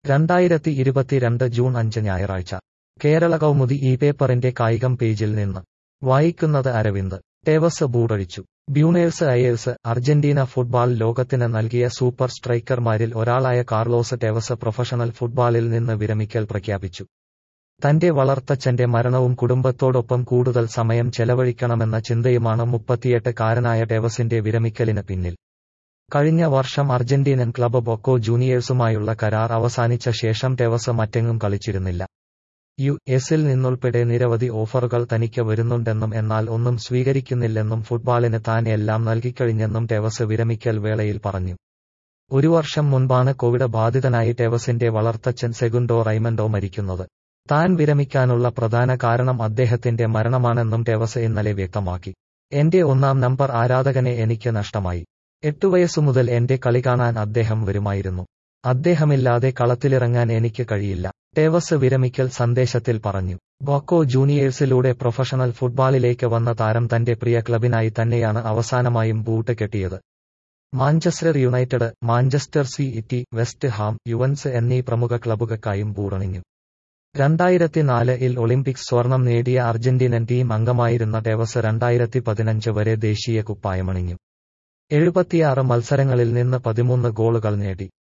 രണ്ടായിരത്തി ഇരുപത്തിരണ്ട് ജൂൺ അഞ്ച് ഞായറാഴ്ച കേരള കൗമുദി ഈ പേപ്പറിന്റെ കായികം പേജിൽ നിന്ന് വായിക്കുന്നത് അരവിന്ദ് ടേവസ് ബൂടഴിച്ചു ബ്യൂണേഴ്സ് അയേഴ്സ് അർജന്റീന ഫുട്ബാൾ ലോകത്തിന് നൽകിയ സൂപ്പർ സ്ട്രൈക്കർമാരിൽ ഒരാളായ കാർലോസ് ടെവസ് പ്രൊഫഷണൽ ഫുട്ബാളിൽ നിന്ന് വിരമിക്കൽ പ്രഖ്യാപിച്ചു തന്റെ വളർത്തച്ഛന്റെ മരണവും കുടുംബത്തോടൊപ്പം കൂടുതൽ സമയം ചെലവഴിക്കണമെന്ന ചിന്തയുമാണ് മുപ്പത്തിയെട്ട് കാരനായ ടെവസിന്റെ വിരമിക്കലിന് പിന്നിൽ കഴിഞ്ഞ വർഷം അർജന്റീനൻ ക്ലബ് ബൊക്കോ ജൂനിയേഴ്സുമായുള്ള കരാർ അവസാനിച്ച ശേഷം ടെവസ് മറ്റെങ്ങും കളിച്ചിരുന്നില്ല യു എസിൽ നിന്നുൾപ്പെടെ നിരവധി ഓഫറുകൾ തനിക്ക് വരുന്നുണ്ടെന്നും എന്നാൽ ഒന്നും സ്വീകരിക്കുന്നില്ലെന്നും ഫുട്ബാളിന് താൻ എല്ലാം നൽകിക്കഴിഞ്ഞെന്നും ടെവസ് വിരമിക്കൽ വേളയിൽ പറഞ്ഞു ഒരു വർഷം മുൻപാണ് കോവിഡ് ബാധിതനായി ടെവസിന്റെ വളർത്തച്ഛൻ സെഗുണ്ടോ റൈമൻഡോ മരിക്കുന്നത് താൻ വിരമിക്കാനുള്ള പ്രധാന കാരണം അദ്ദേഹത്തിന്റെ മരണമാണെന്നും ടെവസ് ഇന്നലെ വ്യക്തമാക്കി എന്റെ ഒന്നാം നമ്പർ ആരാധകനെ എനിക്ക് നഷ്ടമായി എട്ടു വയസ്സു മുതൽ എന്റെ കളി കാണാൻ അദ്ദേഹം വരുമായിരുന്നു അദ്ദേഹമില്ലാതെ കളത്തിലിറങ്ങാൻ എനിക്ക് കഴിയില്ല ടേവസ് വിരമിക്കൽ സന്ദേശത്തിൽ പറഞ്ഞു ബോക്കോ ജൂനിയേഴ്സിലൂടെ പ്രൊഫഷണൽ ഫുട്ബാളിലേക്ക് വന്ന താരം തന്റെ പ്രിയ ക്ലബിനായി തന്നെയാണ് അവസാനമായും ബൂട്ട് കെട്ടിയത് Manchester United Manchester City West Ham Juventus എന്നീ പ്രമുഖ ക്ലബുകൾക്കായും ബൂറണിഞ്ഞു രണ്ടായിരത്തിനാലിൽ ഒളിമ്പിക്സ് സ്വർണം നേടിയ അർജന്റീനൻ ടീം അംഗമായിരുന്ന ടെവസ് രണ്ടായിരത്തി പതിനഞ്ച് വരെ ദേശീയ കുപ്പായമണിഞ്ഞു എഴുപത്തിയാറ് മത്സരങ്ങളിൽ നിന്ന് പതിമൂന്ന് ഗോളുകൾ നേടി